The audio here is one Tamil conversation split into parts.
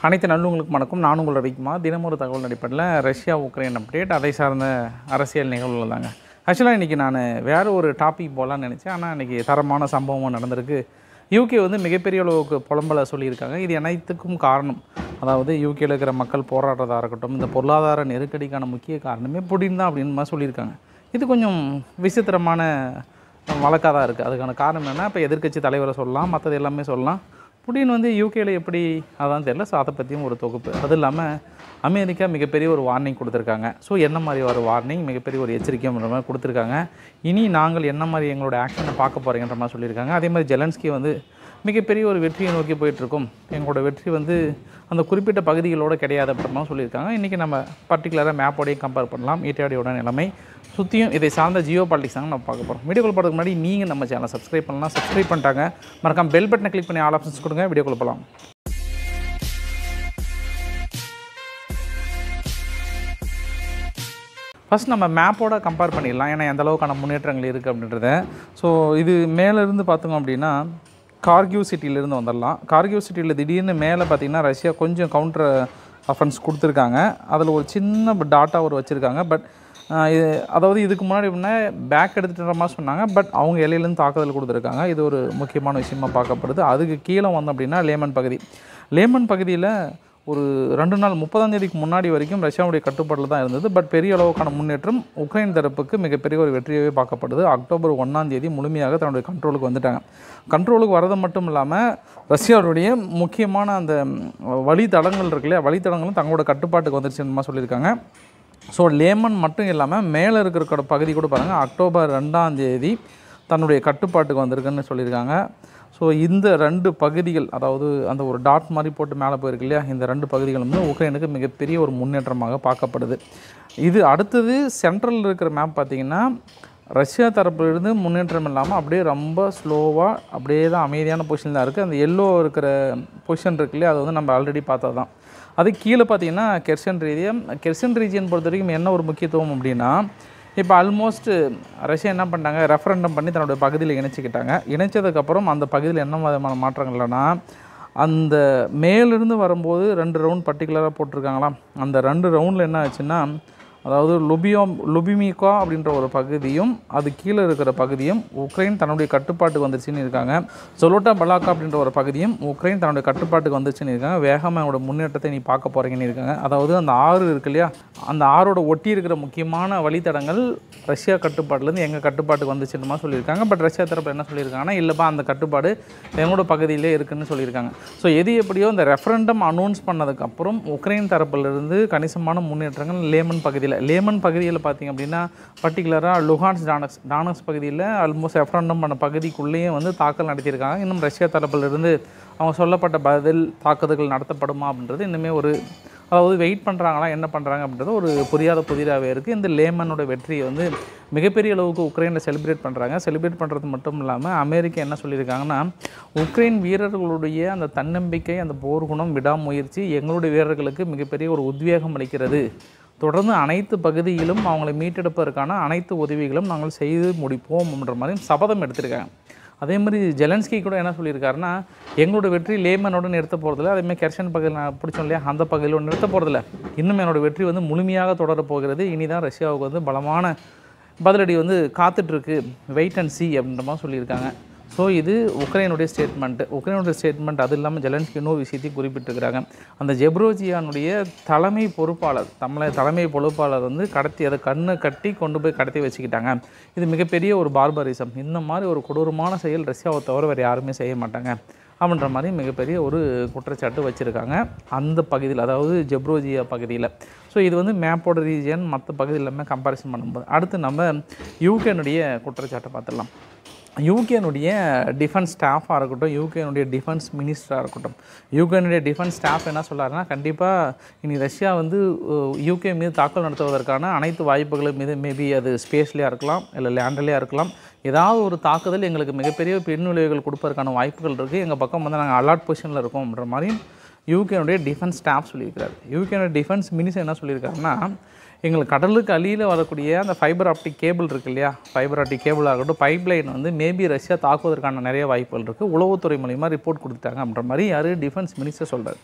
அனைத்து நல்லவங்களுக்கு வணக்கம் நான் உங்கள் ரவிக்குமார் தினமும் ஒரு தகவல் அடிப்படையில் ரஷ்யா உக்ரைன் அப்டேட் அதை சார்ந்த அரசியல் நிகழ்வுகள் தாங்க ஆக்சுவலாக இன்றைக்கி நான் வேறு ஒரு டாபிக் போகலான்னு நினச்சேன் ஆனால் இன்றைக்கி தரமான சம்பவம் நடந்திருக்கு யூகே வந்து மிகப்பெரிய அளவுக்கு புலம்பலை சொல்லியிருக்காங்க இது அனைத்துக்கும் காரணம் அதாவது யூகேல இருக்கிற மக்கள் போராடுறதா இருக்கட்டும் இந்த பொருளாதார நெருக்கடிக்கான முக்கிய காரணமே புடின் தான் அப்படின்னு மாதிரி சொல்லியிருக்காங்க இது கொஞ்சம் விசித்திரமான வழக்காக தான் இருக்குது அதுக்கான காரணம் என்னென்னா இப்போ எதிர்க்கட்சி தலைவரை சொல்லலாம் மற்றது எல்லாமே சொல்லலாம் புடின் வந்து யூகேல எப்படி அதான் தெரியல ஸோ அதை பற்றியும் ஒரு தொகுப்பு அது இல்லாமல் அமெரிக்கா மிகப்பெரிய ஒரு வார்னிங் கொடுத்துருக்காங்க ஸோ என்ன மாதிரி ஒரு வார்னிங் மிகப்பெரிய ஒரு எச்சரிக்கைன்ற மாதிரி கொடுத்துருக்காங்க இனி நாங்கள் என்ன மாதிரி எங்களோட ஆக்ஷனை பார்க்க போகிறீங்கன்ற மாதிரி சொல்லியிருக்காங்க அதே மாதிரி ஜெலன்ஸ்கி வந்து மிகப்பெரிய ஒரு வெற்றியை நோக்கி போயிட்டுருக்கோம் எங்களோட வெற்றி வந்து அந்த குறிப்பிட்ட பகுதிகளோட கிடையாது அப்படின்ற மாதிரி சொல்லியிருக்காங்க இன்றைக்கி நம்ம பர்டிகுலராக மேப்போடையும் கம்பேர் பண்ணலாம் ஈட்டாடியோட நிலைமை சுற்றியும் இதை சார்ந்த ஜியோ பாலிட்டிக்ஸ் தாங்க நம்ம பார்க்க போகிறோம் வீடியோக்குள்ள போகிறதுக்கு முன்னாடி நீங்கள் நம்ம சேனலை சப்ஸ்கிரைப் பண்ணலாம் சப்ஸ்கிரைப் பண்ணிட்டாங்க மறக்காம பெல் பட்டனை கிளிக் பண்ணி ஆல் ஆப்ஷன்ஸ் கொடுங்க வீடியோக்குள்ள போகலாம் ஃபஸ்ட் நம்ம மேப்போட கம்பேர் பண்ணிடலாம் ஏன்னா எந்த அளவுக்கான முன்னேற்றங்கள் இருக்குது அப்படின்றத ஸோ இது மேலேருந்து பார்த்தோங்க அப்படின்னா கார்கியூ சிட்டியிலேருந்து வந்துடலாம் கார்கியூ சிட்டியில் திடீர்னு மேலே பார்த்தீங்கன்னா ரஷ்யா கொஞ்சம் கவுண்டர் அஃபென்ஸ் கொடுத்துருக்காங்க அதில் ஒரு சின்ன டாட்டா ஒரு வச்சுருக்காங்க பட் இது அதாவது இதுக்கு முன்னாடி எப்படின்னா பேக் எடுத்துகிட்டு மாதிரி சொன்னாங்க பட் அவங்க இலையிலேருந்து தாக்குதல் கொடுத்துருக்காங்க இது ஒரு முக்கியமான விஷயமா பார்க்கப்படுது அதுக்கு கீழே வந்தோம் அப்படின்னா லேமன் பகுதி லேமன் பகுதியில் ஒரு ரெண்டு நாள் முப்பதாம் தேதிக்கு முன்னாடி வரைக்கும் ரஷ்யாவுடைய கட்டுப்பாட்டில் தான் இருந்தது பட் பெரிய அளவுக்கான முன்னேற்றம் உக்ரைன் தரப்புக்கு மிகப்பெரிய ஒரு வெற்றியாகவே பார்க்கப்படுது அக்டோபர் ஒன்றாம் தேதி முழுமையாக தன்னுடைய கண்ட்ரோலுக்கு வந்துட்டாங்க கண்ட்ரோலுக்கு வரது மட்டும் இல்லாமல் ரஷ்யாவுடைய முக்கியமான அந்த வழித்தடங்கள் இருக்கு இல்லையா வழித்தடங்களும் தங்களோட கட்டுப்பாட்டுக்கு வந்துருச்சுன்னு சொல்லியிருக்காங்க ஸோ லேமன் மட்டும் இல்லாமல் மேலே இருக்கிற பகுதி கூட பாருங்கள் அக்டோபர் ரெண்டாம் தேதி தன்னுடைய கட்டுப்பாட்டுக்கு வந்திருக்குன்னு சொல்லியிருக்காங்க ஸோ இந்த ரெண்டு பகுதிகள் அதாவது அந்த ஒரு டாட் மாதிரி போட்டு மேலே போயிருக்கு இல்லையா இந்த ரெண்டு பகுதிகளும் வந்து உக்ரைனுக்கு மிகப்பெரிய ஒரு முன்னேற்றமாக பார்க்கப்படுது இது அடுத்தது சென்ட்ரலில் இருக்கிற மேப் பார்த்திங்கன்னா ரஷ்யா தரப்பிலிருந்து முன்னேற்றம் இல்லாமல் அப்படியே ரொம்ப ஸ்லோவாக அப்படியே தான் அமைதியான பொசிஷன் தான் இருக்குது அந்த எல்லோ இருக்கிற பொசிஷன் இருக்கு இல்லையா அது வந்து நம்ம ஆல்ரெடி பார்த்தது தான் அது கீழே பார்த்தீங்கன்னா கெர்சன் ரீதியம் கெர்சன் ரீஜியன் பொறுத்த வரைக்கும் என்ன ஒரு முக்கியத்துவம் அப்படின்னா இப்போ ஆல்மோஸ்ட் ரஷ்யா என்ன பண்ணாங்க ரெஃபரண்டம் பண்ணி தன்னுடைய பகுதியில் இணைச்சிக்கிட்டாங்க இணைச்சதுக்கப்புறம் அந்த பகுதியில் என்ன விதமான மாற்றங்கள் இல்லைன்னா அந்த மேலிருந்து வரும்போது ரெண்டு ரவுண்ட் பர்டிகுலராக போட்டிருக்காங்களாம் அந்த ரெண்டு ரவுண்டில் என்ன ஆச்சுன்னா அதாவது லுபியோ லுபிமிகா அப்படின்ற ஒரு பகுதியும் அது கீழே இருக்கிற பகுதியும் உக்ரைன் தன்னுடைய கட்டுப்பாட்டுக்கு வந்துருச்சுன்னு இருக்காங்க சொலோட்டா பலாக்கா அப்படின்ற ஒரு பகுதியும் உக்ரைன் தன்னுடைய கட்டுப்பாட்டுக்கு வந்துருச்சுன்னு இருக்காங்க வேகமாக அவனோட முன்னேற்றத்தை நீ பார்க்க போகிறீங்கன்னு இருக்காங்க அதாவது அந்த ஆறு இருக்கு இல்லையா அந்த ஆறோட ஒட்டி இருக்கிற முக்கியமான வழித்தடங்கள் ரஷ்யா கட்டுப்பாட்டிலேருந்து எங்கள் கட்டுப்பாட்டுக்கு வந்துச்சுன்னு சொல்லியிருக்காங்க பட் ரஷ்யா தரப்பு என்ன சொல்லியிருக்காங்கன்னா இல்லைப்பா அந்த கட்டுப்பாடு எங்களோட பகுதியிலே இருக்குன்னு சொல்லியிருக்காங்க ஸோ எது எப்படியோ இந்த ரெஃபரண்டம் அனௌன்ஸ் பண்ணதுக்கப்புறம் உக்ரைன் தரப்பிலிருந்து கணிசமான முன்னேற்றங்கள் லேமன் பகுதியில் லேமன் பகுதியில் பார்த்திங்க அப்படின்னா பர்டிகுலராக லுஹான்ஸ் டானக்ஸ் டானக்ஸ் பகுதியில் ஆல்மோஸ்ட் ரெஃபரண்டம் பண்ண பகுதிக்குள்ளேயும் வந்து தாக்கல் நடத்தியிருக்காங்க இன்னும் ரஷ்யா தரப்பிலிருந்து அவங்க சொல்லப்பட்ட பதில் தாக்குதல்கள் நடத்தப்படுமா அப்படின்றது இன்னுமே ஒரு அதாவது வெயிட் பண்ணுறாங்களா என்ன பண்ணுறாங்க அப்படின்றது ஒரு புரியாத புதிராகவே இருக்குது இந்த லேமனோட வெற்றியை வந்து மிகப்பெரிய அளவுக்கு உக்ரைனில் செலிப்ரேட் பண்ணுறாங்க செலிப்ரேட் பண்ணுறது மட்டும் இல்லாமல் அமெரிக்கா என்ன சொல்லியிருக்காங்கன்னா உக்ரைன் வீரர்களுடைய அந்த தன்னம்பிக்கை அந்த போர்க்குணம் விடாமுயற்சி எங்களுடைய வீரர்களுக்கு மிகப்பெரிய ஒரு உத்வேகம் அளிக்கிறது தொடர்ந்து அனைத்து பகுதியிலும் அவங்களை மீட்டெடுப்பதற்கான அனைத்து உதவிகளும் நாங்கள் செய்து முடிப்போம் அப்படின்ற மாதிரி சபதம் எடுத்திருக்காங்க அதே மாதிரி ஜெலன்ஸ்கி கூட என்ன சொல்லியிருக்காருன்னா எங்களோட வெற்றி லேமனோட நிறுத்த போகிறதில்ல அதேமாதிரி கெர்ஷன் பகுதியில் நான் பிடிச்சோம் இல்லையா அந்த பகுதியில் நிறுத்த போகிறதில்ல இன்னும் என்னோட வெற்றி வந்து முழுமையாக தொடர போகிறது இனி தான் ரஷ்யாவுக்கு வந்து பலமான பதிலடி வந்து காத்துட்ருக்கு வெயிட் அண்ட் சி அப்படின்ற மாதிரி சொல்லியிருக்காங்க ஸோ இது உக்ரைனுடைய ஸ்டேட்மெண்ட்டு உக்ரைனுடைய ஸ்டேட்மெண்ட் அது இல்லாமல் ஜெலன்ஸ்கி இன்னொரு விஷயத்தையும் குறிப்பிட்டிருக்கிறாங்க அந்த ஜெப்ரோஜியானுடைய தலைமை பொறுப்பாளர் தமிழ தலைமை பொறுப்பாளர் வந்து கடத்தி அதை கண்ணை கட்டி கொண்டு போய் கடத்தி வச்சுக்கிட்டாங்க இது மிகப்பெரிய ஒரு பார்பரிசம் இந்த மாதிரி ஒரு கொடூரமான செயல் ரஷ்யாவை தவிர வேறு யாருமே செய்ய மாட்டாங்க அப்படின்ற மாதிரி மிகப்பெரிய ஒரு குற்றச்சாட்டு வச்சுருக்காங்க அந்த பகுதியில் அதாவது ஜெப்ரோஜியா பகுதியில் ஸோ இது வந்து மேப்போட ரீஜியன் மற்ற பகுதியில் எல்லாமே கம்பேரிசன் பண்ணும்போது அடுத்து நம்ம யூகேனுடைய குற்றச்சாட்டை பார்த்துடலாம் யூகேனுடைய டிஃபென்ஸ் ஸ்டாஃபாக இருக்கட்டும் யூகேனுடைய டிஃபென்ஸ் மினிஸ்டராக இருக்கட்டும் யூகேனுடைய டிஃபென்ஸ் ஸ்டாஃப் என்ன சொல்கிறாருன்னா கண்டிப்பாக இனி ரஷ்யா வந்து யூகே மீது தாக்கல் நடத்துவதற்கான அனைத்து வாய்ப்புகளும் மீது மேபி அது ஸ்பேஸ்லேயாக இருக்கலாம் இல்லை லேண்ட்லேயே இருக்கலாம் ஏதாவது ஒரு தாக்குதல் எங்களுக்கு மிகப்பெரிய பின்விளைவுகள் கொடுப்பதற்கான வாய்ப்புகள் இருக்குது எங்கள் பக்கம் வந்து நாங்கள் அலர்ட் பொசிஷனில் இருக்கோம்ன்ற மாதிரி யூகேனுடைய டிஃபென்ஸ் ஸ்டாஃப் சொல்லியிருக்காரு யூகேனுடைய டிஃபென்ஸ் மினிஸ்டர் என்ன சொல்லியிருக்காருன்னா எங்களுக்கு கடலுக்கு அடியில் வரக்கூடிய அந்த ஃபைபர் ஆப்டிக் கேபிள் இருக்கு இல்லையா ஃபைபர் ஆப்டிக் கேபிள் ஆகட்டும் பைப் லைன் வந்து மேபி ரஷ்யா தாக்குவதற்கான நிறைய வாய்ப்புகள் இருக்குது உளவுத்துறை மூலிமா ரிப்போர்ட் கொடுத்துட்டாங்க அப்படின்ற மாதிரி யார் டிஃபென்ஸ் மினிஸ்டர் சொல்கிறார்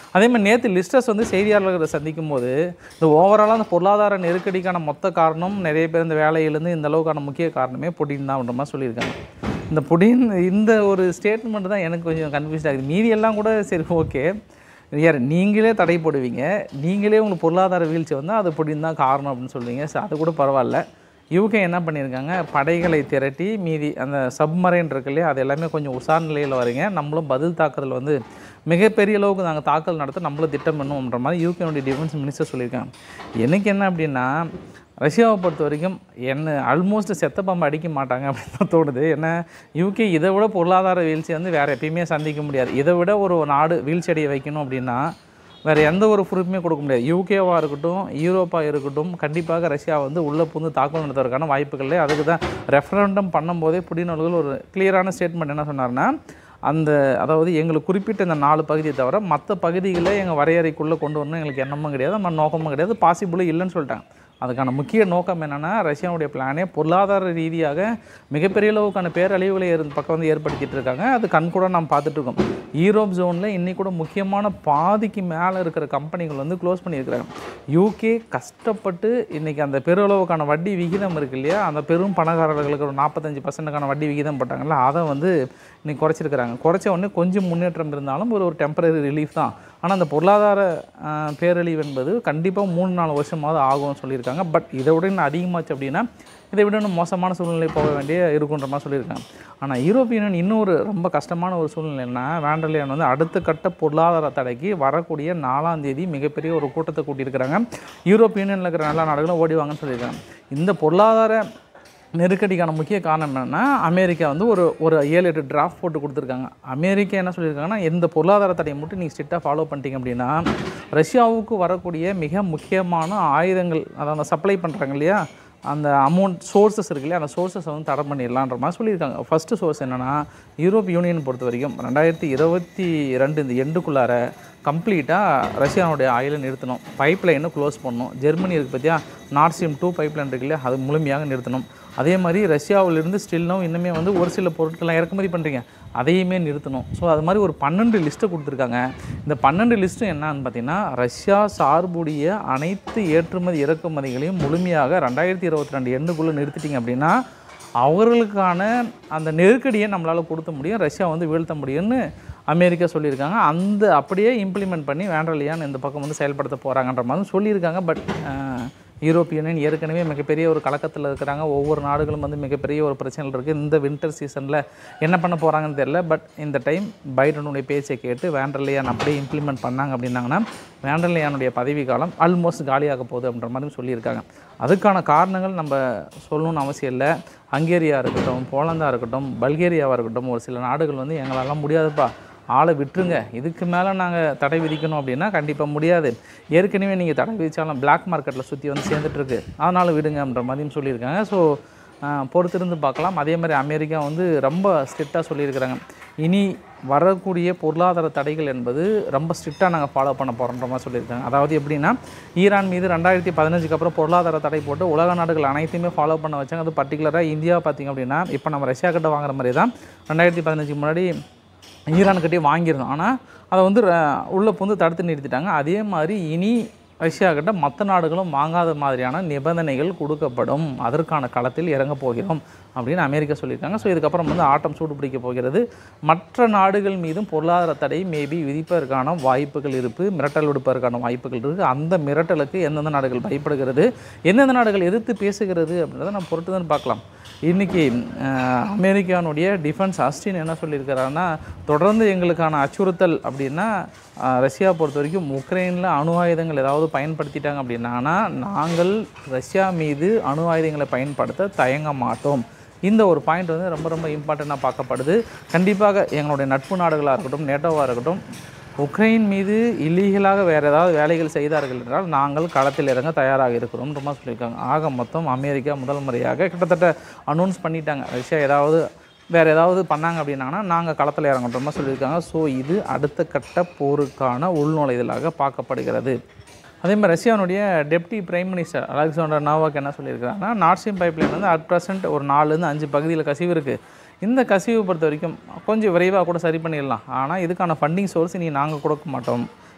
அதே மாதிரி நேற்று லிஸ்டர்ஸ் வந்து செய்தியாளர்களை சந்திக்கும் போது இந்த ஓவராலாக அந்த பொருளாதார நெருக்கடிக்கான மொத்த காரணம் நிறைய பேர் இந்த வேலையிலேருந்து இந்த அளவுக்கான முக்கிய காரணமே புடின் தான் மாதிரி சொல்லியிருக்காங்க இந்த புடின் இந்த ஒரு ஸ்டேட்மெண்ட் தான் எனக்கு கொஞ்சம் கன்ஃபியூஸ் ஆகுது மீதி எல்லாம் கூட சரி ஓகே யார் நீங்களே தடை போடுவீங்க நீங்களே உங்களுக்கு பொருளாதார வீழ்ச்சி வந்தால் அது புடின் தான் காரணம் அப்படின்னு சொல்லுவீங்க ஸோ அது கூட பரவாயில்ல யூகே என்ன பண்ணியிருக்காங்க படைகளை திரட்டி மீதி அந்த சப்மரைன் இருக்கு இல்லையா அது எல்லாமே கொஞ்சம் உஷார் நிலையில் வரீங்க நம்மளும் பதில் தாக்குதல் வந்து மிகப்பெரிய அளவுக்கு நாங்கள் தாக்கல் நடத்த நம்மளும் திட்டம் பண்ணுவோம்ன்ற மாதிரி யூகேனுடைய டிஃபென்ஸ் மினிஸ்டர் சொல்லியிருக்காங்க எனக்கு என்ன அப்படின்னா ரஷ்யாவை பொறுத்த வரைக்கும் என்ன ஆல்மோஸ்ட் செத்த பாம்பு அடிக்க மாட்டாங்க அப்படின்னு தான் தோணுது ஏன்னா யூகே இதை விட பொருளாதார வீழ்ச்சி வந்து வேறு எப்பயுமே சந்திக்க முடியாது இதை விட ஒரு நாடு வீழ்ச்சி அடைய வைக்கணும் அப்படின்னா வேறு எந்த ஒரு ப்ரூஃப்மே கொடுக்க முடியாது யூகேவாக இருக்கட்டும் யூரோப்பாக இருக்கட்டும் கண்டிப்பாக ரஷ்யா வந்து உள்ளே புகுந்து தாக்குதல் நடத்துவதற்கான வாய்ப்புகள் இல்லை அதுக்கு தான் ரெஃபரண்டம் பண்ணும்போதே புடின் அவர்கள் ஒரு கிளியரான ஸ்டேட்மெண்ட் என்ன சொன்னார்னா அந்த அதாவது எங்களுக்கு குறிப்பிட்ட இந்த நாலு பகுதியை தவிர மற்ற பகுதிகளை எங்கள் வரையறைக்குள்ளே கொண்டு வரணும் எங்களுக்கு எண்ணமும் கிடையாது நம்ம நோக்கமும் கிடையாது பாசிபிளும் இல்லைன்னு சொல்லிட்டாங்க அதுக்கான முக்கிய நோக்கம் என்னென்னா ரஷ்யாவுடைய பிளானே பொருளாதார ரீதியாக மிகப்பெரிய அளவுக்கான பேரழிவுகளை ஏற் பக்கம் வந்து ஏற்படுத்திட்டு இருக்காங்க அது கண்கூட நாம் பார்த்துட்டு இருக்கோம் யூரோப் ஜோனில் இன்னைக்கு கூட முக்கியமான பாதிக்கு மேலே இருக்கிற கம்பெனிகள் வந்து க்ளோஸ் பண்ணியிருக்கிறாங்க யூகே கஷ்டப்பட்டு இன்றைக்கி அந்த பெருளவுக்கான வட்டி விகிதம் இருக்கு இல்லையா அந்த பெரும் பணக்காரர்களுக்கு ஒரு நாற்பத்தஞ்சு பர்சன்ட்டுக்கான வட்டி விகிதம் போட்டாங்கல்ல அதை வந்து இன்னைக்கு குறைச்சிருக்கிறாங்க குறைச்ச உடனே கொஞ்சம் முன்னேற்றம் இருந்தாலும் ஒரு ஒரு டெம்பரரி ரிலீஃப் தான் ஆனால் அந்த பொருளாதார ஆஹ், பேரழிவு என்பது கண்டிப்பாக மூணு நாலு வருஷமாவது ஆகும்னு சொல்லியிருக்காங்க பட் இதை விட இன்னும் அதிகமாச்சு அப்படின்னா இதை விட இன்னும் மோசமான சூழ்நிலை போக வேண்டிய இருக்குன்ற மாதிரி சொல்லியிருக்காங்க ஆனால் யூரோப்பிய யூனியன் இன்னொரு ரொம்ப கஷ்டமான ஒரு சூழ்நிலைன்னா வேண்டர்லியான் வந்து அடுத்த கட்ட பொருளாதார தடைக்கு வரக்கூடிய நாலாம் தேதி மிகப்பெரிய ஒரு கூட்டத்தை கூட்டியிருக்கிறாங்க யூரோப்பிய யூனியனில் இருக்கிற எல்லா நாடுகளும் ஓடி வாங்கன்னு சொல்லியிருக்காங்க இந்த பொருளாதார நெருக்கடிக்கான முக்கிய காரணம் என்னென்னா அமெரிக்கா வந்து ஒரு ஒரு ஏழு எட்டு டிராஃப்ட் போட்டு கொடுத்துருக்காங்க அமெரிக்கா என்ன சொல்லியிருக்காங்கன்னா எந்த பொருளாதார தடையை மட்டும் நீங்கள் ஸ்ட்ரிக்டாக ஃபாலோ பண்ணிட்டீங்க அப்படின்னா ரஷ்யாவுக்கு வரக்கூடிய மிக முக்கியமான ஆயுதங்கள் அதாவது சப்ளை பண்ணுறாங்க இல்லையா அந்த அமௌண்ட் சோர்சஸ் இருக்கு இல்லையா அந்த சோர்சஸை வந்து தடை பண்ணிடலான்ற மாதிரி சொல்லியிருக்காங்க ஃபஸ்ட்டு சோர்ஸ் என்னென்னா யூரோப் யூனியன் பொறுத்த வரைக்கும் ரெண்டாயிரத்தி இருபத்தி ரெண்டு இந்த எண்டுக்குள்ளார கம்ப்ளீட்டாக ரஷ்யாவுடைய ஆயிலை நிறுத்தணும் பைப் லைனை க்ளோஸ் பண்ணணும் ஜெர்மனி இருக்குது பார்த்தியா Nord Stream two pipeline இருக்கு இல்லையா அது முழுமையாக நிறுத்தணும் அதே மாதிரி ரஷ்யாவிலிருந்து ஸ்டில்னும் இன்னுமே வந்து ஒரு சில பொருட்கள்லாம் இறக்குமதி பண்ணுறீங்க அதையுமே நிறுத்தணும் ஸோ அது மாதிரி ஒரு பன்னெண்டு லிஸ்ட்டை கொடுத்துருக்காங்க இந்த பன்னெண்டு லிஸ்ட்டும் என்னன்னு பார்த்தீங்கன்னா ரஷ்யா சார்புடைய அனைத்து ஏற்றுமதி இறக்குமதிகளையும் முழுமையாக ரெண்டாயிரத்தி இருபத்தி ரெண்டு எண்ணுக்குள்ளே நிறுத்திட்டீங்க அப்படின்னா அவர்களுக்கான அந்த நெருக்கடியை நம்மளால் கொடுத்த முடியும் ரஷ்யா வந்து வீழ்த்த முடியும்னு அமெரிக்கா சொல்லியிருக்காங்க அந்த அப்படியே இம்ப்ளிமெண்ட் பண்ணி வேண்டலியான் இந்த பக்கம் வந்து செயல்படுத்த போகிறாங்கன்ற மாதிரி சொல்லியிருக்காங்க பட் யூரோப்பிய யூனியன் ஏற்கனவே மிகப்பெரிய ஒரு கலக்கத்தில் இருக்கிறாங்க ஒவ்வொரு நாடுகளும் வந்து மிகப்பெரிய ஒரு பிரச்சனை இருக்குது இந்த வின்டர் சீசனில் என்ன பண்ண போகிறாங்கன்னு தெரியல பட் இந்த டைம் பைடனுடைய பேச்சை கேட்டு வேண்டர்லியான் அப்படியே இம்ப்ளிமெண்ட் பண்ணாங்க அப்படின்னாங்கன்னா வேண்டர்லியானுடைய பதவி காலம் ஆல்மோஸ்ட் காலியாக போகுது அப்படின்ற மாதிரி சொல்லியிருக்காங்க அதுக்கான காரணங்கள் நம்ம சொல்லணும்னு அவசியம் இல்லை ஹங்கேரியா இருக்கட்டும் போலந்தாக இருக்கட்டும் பல்கேரியாவாக இருக்கட்டும் ஒரு சில நாடுகள் வந்து எங்களாலாம் முடியாதுப்பா ஆளை விட்டுருங்க இதுக்கு மேலே நாங்கள் தடை விதிக்கணும் அப்படின்னா கண்டிப்பாக முடியாது ஏற்கனவே நீங்கள் தடை விதித்தாலும் பிளாக் மார்க்கெட்டில் சுற்றி வந்து சேர்ந்துட்டுருக்கு அதனால் விடுங்கன்ற மாதிரியும் சொல்லியிருக்காங்க ஸோ பொறுத்திருந்து பார்க்கலாம் அதே மாதிரி அமெரிக்கா வந்து ரொம்ப ஸ்ட்ரிக்டாக சொல்லியிருக்கிறாங்க இனி வரக்கூடிய பொருளாதார தடைகள் என்பது ரொம்ப ஸ்ட்ரிக்டாக நாங்கள் ஃபாலோ பண்ண போகிறோன்ற மாதிரி சொல்லியிருக்காங்க அதாவது எப்படின்னா ஈரான் மீது ரெண்டாயிரத்தி பதினஞ்சுக்கு அப்புறம் பொருளாதார தடை போட்டு உலக நாடுகள் அனைத்தையுமே ஃபாலோ பண்ண வச்சாங்க அது பர்டிகுலராக இந்தியா பார்த்திங்க அப்படின்னா இப்போ நம்ம ரஷ்யா கிட்ட வாங்குற மாதிரி தான் ரெண்டாயிரத்தி பதினஞ்சுக்கு முன்னாடி ஈரான்கிட்டே வாங்கியிருந்தோம் ஆனால் அதை வந்து ர- உள்ள புந்து தடுத்து நிறுத்திட்டாங்க அதே மாதிரி இனி ரஷ்யா கிட்ட மற்ற நாடுகளும் வாங்காத மாதிரியான நிபந்தனைகள் கொடுக்கப்படும் அதற்கான களத்தில் இறங்க போகிறோம் அப்படின்னு அமெரிக்கா சொல்லியிருக்காங்க ஸோ இதுக்கப்புறம் வந்து ஆட்டம் சூடு பிடிக்க போகிறது மற்ற நாடுகள் மீதும் பொருளாதார தடை மேபி விதிப்பதற்கான வாய்ப்புகள் இருக்குது மிரட்டல் விடுப்பதற்கான வாய்ப்புகள் இருக்குது அந்த மிரட்டலுக்கு எந்தெந்த நாடுகள் பயப்படுகிறது எந்தெந்த நாடுகள் எதிர்த்து பேசுகிறது அப்படின்றத நம்ம பொறுத்து தான் பார்க்கலாம் இன்றைக்கி அமெரிக்கானுடைய டிஃபென்ஸ் அஸ்டின் என்ன சொல்லியிருக்கிறாருன்னா தொடர்ந்து எங்களுக்கான அச்சுறுத்தல் அப்படின்னா அஹ், ரஷ்யா பொறுத்த வரைக்கும் உக்ரைனில் அணு ஆயுதங்கள் ஏதாவது பயன்படுத்திட்டாங்க அப்படின்னா நாங்கள் ரஷ்யா மீது அணு ஆயுதங்களை பயன்படுத்த தயங்க மாட்டோம் இந்த ஒரு பாயிண்ட் வந்து ரொம்ப ரொம்ப இம்பார்ட்டண்ட்டாக பார்க்கப்படுது கண்டிப்பாக எங்களுடைய நட்பு நாடுகளாக இருக்கட்டும் நேட்டோவாக இருக்கட்டும் உக்ரைன் மீது இல்லீகலாக வேறு ஏதாவது வேலைகள் செய்தார்கள் என்றால் நாங்கள் களத்தில் இறங்க தயாராக இருக்கிறோம் ரொம்ப சொல்லியிருக்காங்க ஆக மொத்தம் அமெரிக்கா முதல் முறையாக கிட்டத்தட்ட அனௌன்ஸ் பண்ணிட்டாங்க ரஷ்யா ஏதாவது வேறு ஏதாவது பண்ணாங்க அப்படின்னாங்கன்னா நாங்கள் களத்தில் இறங்குறோமா சொல்லியிருக்காங்க ஸோ இது அடுத்த கட்ட போருக்கான உள்நுழைதலாக பார்க்கப்படுகிறது அதே மாதிரி ரஷ்யாவுடைய deputy prime minister Alexander Novak என்ன சொல்லியிருக்காங்கன்னா நார்த் ஸ்ட்ரீம் பைப்லைன் வந்து அட் ப்ரெசென்ட் ஒரு நாலுலேருந்து அஞ்சு பகுதியில் கசிவு இருக்குது இந்த கசிவு பொறுத்த வரைக்கும் கொஞ்சம் விரைவாக கூட சரி பண்ணிடலாம் ஆனால் இதுக்கான ஃபண்டிங் சோர்ஸ் இனி நாங்கள் கொடுக்க மாட்டோம்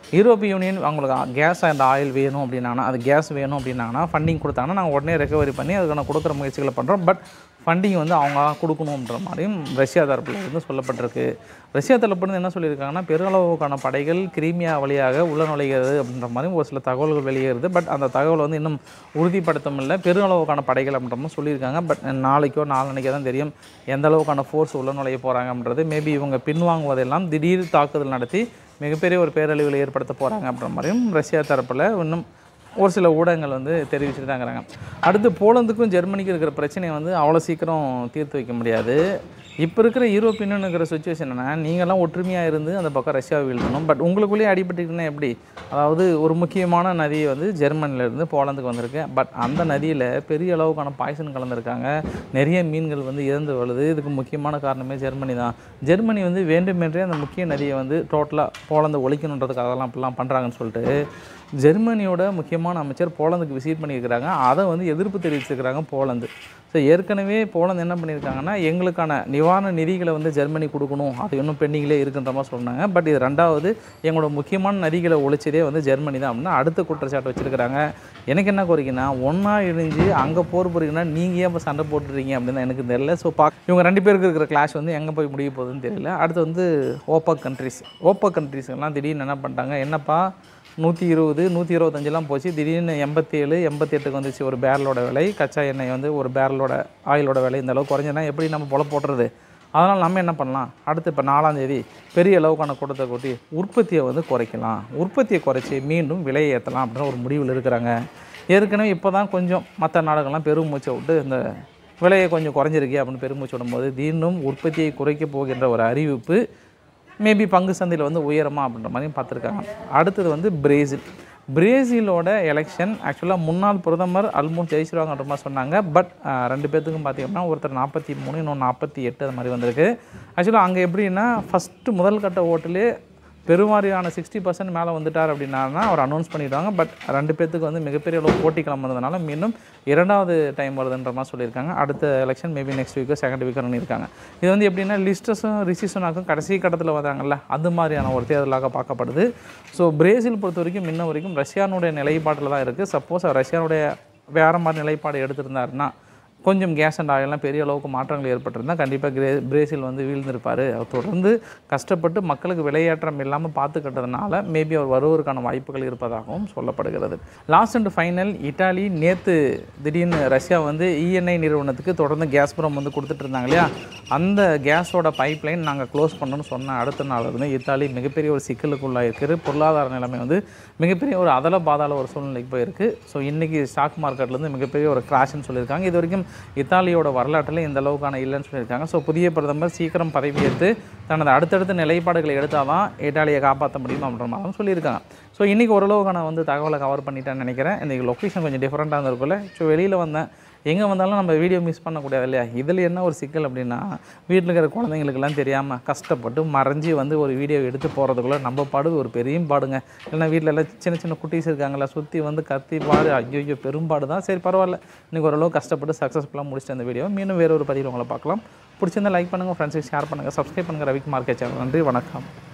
யூரோப்பிய யூனியன் அவங்களுக்கு கேஸ் அண்ட் ஆயில் வேணும் அப்படின்னாங்கன்னா அது கேஸ் வேணும் அப்படின்னாங்கன்னா ஃபண்டிங் கொடுத்தாங்கன்னா நாங்கள் உடனே ரெக்கவரி பண்ணி அதுக்கான கொடுக்குற முயற்சிகளை பண்ணுறோம் பட் ஃபண்டிங் வந்து அவங்க கொடுக்கணுன்ற மாதிரியும் ரஷ்யா தரப்பில் இருந்து சொல்லப்பட்டிருக்கு ரஷ்யா தரப்புலேருந்து என்ன சொல்லியிருக்காங்கன்னா பெருளவுக்கான படைகள் கிரீமியா வழியாக உள்ள நுழைகிறது அப்படின்ற மாதிரி ஒரு சில தகவல்கள் வெளியேறுது பட் அந்த தகவல் வந்து இன்னும் உறுதிப்படுத்தவும் இல்லை பெருளவுக்கான படைகள் அப்படின்ற மாதிரி சொல்லியிருக்காங்க பட் நாளைக்கோ நாளன்னைக்கோ தான் தெரியும் எந்த அளவுக்கான ஃபோர்ஸ் உள்ள நுழைய போகிறாங்க அப்படின்றது மேபி இவங்க பின்வாங்குவதெல்லாம் திடீர் தாக்குதல் நடத்தி மிகப்பெரிய ஒரு பேரழிவுகளை ஏற்படுத்த போகிறாங்க அப்படின்ற மாதிரியும் ரஷ்யா தரப்பில் இன்னும் ஒரு சில ஊடகங்கள் வந்து தெரிவிச்சுட்டு தான் இருக்கிறாங்க அடுத்து போலந்துக்கும் ஜெர்மனிக்கும் இருக்கிற பிரச்சனையை வந்து அவ்வளோ சீக்கிரம் தீர்த்து வைக்க முடியாது இப்போ இருக்கிற யூரோப்பியன் இருக்கிற சுச்சுவேஷன் என்னன்னா நீங்கள்லாம் ஒற்றுமையாக இருந்து அந்த பக்கம் ரஷ்யாவை வீழ்த்தணும் பட் உங்களுக்குள்ளேயே அடிபட்டுக்கிட்டுனா எப்படி அதாவது ஒரு முக்கியமான நதி வந்து ஜெர்மனிலேருந்து போலந்துக்கு வந்திருக்கு பட் அந்த நதியில் பெரிய அளவுக்கான பாய்சன் கலந்துருக்காங்க நிறைய மீன்கள் வந்து இறந்து வருது இதுக்கு முக்கியமான காரணமே ஜெர்மனி தான் ஜெர்மனி வந்து வேண்டுமென்றே அந்த முக்கிய நதியை வந்து டோட்டலாக போலந்து ஒழிக்கணுன்றதுக்காகலாம் இப்படிலாம் பண்ணுறாங்கன்னு சொல்லிட்டு ஜெர்மனியோட முக்கியமான அமைச்சர் போலந்துக்கு விசிட் பண்ணியிருக்கிறாங்க அதை வந்து எதிர்ப்பு தெரிவிச்சிருக்கிறாங்க போலந்து ஸோ ஏற்கனவே போலந்து என்ன பண்ணியிருக்காங்கன்னா எங்களுக்கான நிவாரண நிதிகளை வந்து ஜெர்மனி கொடுக்கணும் அது இன்னும் பெண்டிங்கிலே இருக்குன்ற மாதிரி சொன்னாங்க பட் இது ரெண்டாவது எங்களோட முக்கியமான நதிகளை ஒழிச்சதே வந்து ஜெர்மனி தான் அப்படின்னா அடுத்த குற்றச்சாட்டு வச்சிருக்கிறாங்க எனக்கு என்ன கோரிக்கைன்னா ஒன்றா இணைஞ்சு அங்கே போர் போறீங்கன்னா நீங்கள் ஏன் இப்போ சண்டை போட்டுறீங்க அப்படின்னு தான் எனக்கு தெரியல ஸோ பா இவங்க ரெண்டு பேருக்கு இருக்கிற கிளாஷ் வந்து எங்கே போய் முடிய போகுதுன்னு தெரியல அடுத்து வந்து ஓப்பக் கண்ட்ரிஸ் ஓப்பக் கண்ட்ரிஸ்லாம் திடீர்னு என்ன பண்ணிட்டாங்க என்னப்பா நூற்றி இருபது நூற்றி இருபத்தஞ்செலாம் போச்சு திடீர்னு எண்பத்தி ஏழு எண்பத்தி எட்டுக்கு வந்துச்சு ஒரு பேரலோட விலை கச்சா எண்ணெய் வந்து ஒரு பேரலோட ஆயிலோட விலை இந்த அளவு குறைஞ்சனா எப்படி நம்ம பொல போடுறது அதனால் நம்ம என்ன பண்ணலாம் அடுத்து இப்போ நாலாம் தேதி பெரிய அளவுக்கான கூட்டத்தை கூட்டி உற்பத்தியை வந்து குறைக்கலாம் உற்பத்தியை குறைச்சி மீண்டும் விலையை ஏற்றலாம் அப்படின்னு ஒரு முடிவில் இருக்கிறாங்க ஏற்கனவே இப்போ தான் கொஞ்சம் மற்ற நாடுகள்லாம் பெருமூச்சை விட்டு இந்த விலையை கொஞ்சம் குறைஞ்சிருக்கே அப்படின்னு பெருமூச்சு விடும்போது திடீர்னும் உற்பத்தியை குறைக்க போகின்ற ஒரு அறிவிப்பு மேபி பங்கு சந்தையில் வந்து உயரமா அப்படின்ற மாதிரியும் பார்த்துருக்காங்க அடுத்தது வந்து பிரேசில் பிரேசிலோட எலெக்ஷன் ஆக்சுவலாக முன்னாள் பிரதமர் ஆல்மோஸ்ட் ஜெயிச்சிருவாங்கன்ற மாதிரி சொன்னாங்க பட் ரெண்டு பேர்த்துக்கும் பார்த்தீங்கன்னா ஒருத்தர் நாற்பத்தி மூணு இன்னொன்று நாற்பத்தி எட்டு அது மாதிரி வந்திருக்கு ஆக்சுவலாக அங்கே எப்படின்னா ஃபஸ்ட்டு முதல் கட்ட ஓட்டிலே பெருவாரியான சிக்ஸ்டி பர்சன்ட் மேலே வந்துட்டார் அப்படின்னா அவர் அனௌன்ஸ் பண்ணிடுவாங்க பட் ரெண்டு பேர்த்துக்கு வந்து மிகப்பெரிய அளவு போட்டி கிளம்புனதுனால மீண்டும் இரண்டாவது டைம் வருதுன்ற மாதிரி சொல்லியிருக்காங்க அடுத்த எலெக்ஷன் மேபி நெக்ஸ்ட் வீக்கோ செகண்ட் வீக்கோ பண்ணியிருக்காங்க இது வந்து எப்படின்னா லிஸ்டஸும் ரிசிஷனாக்கும் கடைசி கட்டத்தில் வந்தாங்கல்ல அது மாதிரியான ஒரு தேர்தலாக பார்க்கப்படுது ஸோ பிரேசில் பொறுத்த வரைக்கும் முன்ன வரைக்கும் ரஷ்யானுடைய நிலைப்பாட்டில் தான் இருக்குது சப்போஸ் ரஷ்யானுடைய வேறு மாதிரி நிலைப்பாடு எடுத்திருந்தாருன்னா கொஞ்சம் கேஸ் அண்ட் ஆயிலெலாம் பெரிய அளவுக்கு மாற்றங்கள் ஏற்பட்டிருந்தால் கண்டிப்பாக கிரே பிரேசில் வந்து வீழ்ந்திருப்பார் அவர் தொடர்ந்து கஷ்டப்பட்டு மக்களுக்கு விலையேற்றம் இல்லாமல் பார்த்துக்கிட்டதுனால மேபி அவர் வருவதற்கான வாய்ப்புகள் இருப்பதாகவும் சொல்லப்படுகிறது லாஸ்ட் அண்ட் ஃபைனல் இட்டாலி நேற்று திடீர்னு ரஷ்யா வந்து இஎன்ஐ நிறுவனத்துக்கு தொடர்ந்து கேஸ் புறம் வந்து கொடுத்துட்டு இருந்தாங்க இல்லையா அந்த கேஸோட பைப் லைன் நாங்கள் க்ளோஸ் பண்ணணும்னு சொன்ன அடுத்த நாள் இருந்து இத்தாலி மிகப்பெரிய ஒரு சிக்கலுக்குள்ளாக இருக்கிற பொருளாதார நிலைமை வந்து மிகப்பெரிய ஒரு அதல பாதாள ஒரு சூழ்நிலைக்கு போயிருக்கு ஸோ இன்றைக்கி ஸ்டாக் மார்க்கெட்லேருந்து மிகப்பெரிய ஒரு கிராஷ்னு சொல்லியிருக்காங்க இது வரைக்கும் இத்தாலியோட வரலாற்றில் இந்த அளவுக்கான இல்லைன்னு சொல்லியிருக்காங்க ஸோ புதிய பிரதமர் சீக்கிரம் பதவியேற்று தனது அடுத்தடுத்த நிலைப்பாடுகளை எடுத்தால் தான் இட்டாலியை காப்பாற்ற முடியும் அப்படின்ற மாதிரி சொல்லியிருக்காங்க ஸோ இன்றைக்கி ஓரளவுக்கு நான் வந்து தகவலை கவர் பண்ணிட்டேன்னு நினைக்கிறேன் இன்றைக்கி லொக்கேஷன் கொஞ்சம் டிஃப்ரெண்ட்டாக இருந்திருக்கும்ல ஸோ வெளியில் வந்தேன் எங்கே வந்தாலும் நம்ம வீடியோ மிஸ் பண்ணக்கூடாது இல்லையா இதில் என்ன ஒரு சிக்கல் அப்படின்னா வீட்டில் இருக்கிற குழந்தைங்களுக்கெல்லாம் தெரியாமல் கஷ்டப்பட்டு மறைஞ்சி வந்து ஒரு வீடியோ எடுத்து போகிறதுக்குள்ளே நம்ம பாடு ஒரு பெரிய பாடுங்க இல்லைன்னா வீட்டில் எல்லாம் சின்ன சின்ன குட்டீஸ் இருக்காங்களா சுற்றி வந்து கத்தி பாடு ஐயோ பெரும்பாடு தான் சரி பரவாயில்ல இன்றைக்கி ஓரளவு கஷ்டப்பட்டு சக்ஸஸ்ஃபுல்லாக முடிச்சிட்டு அந்த வீடியோ மீண்டும் வேற ஒரு பதிவில் உங்களை பார்க்கலாம் பிடிச்சிருந்தா லைக் பண்ணுங்கள் ஃப்ரெண்ட்ஸுக்கு ஷேர் பண்ணுங்கள் சப்ஸ்கிரைப் பண்ணுங்கள் ரவிக்குமார் கே சேனல் நன்றி வணக்கம்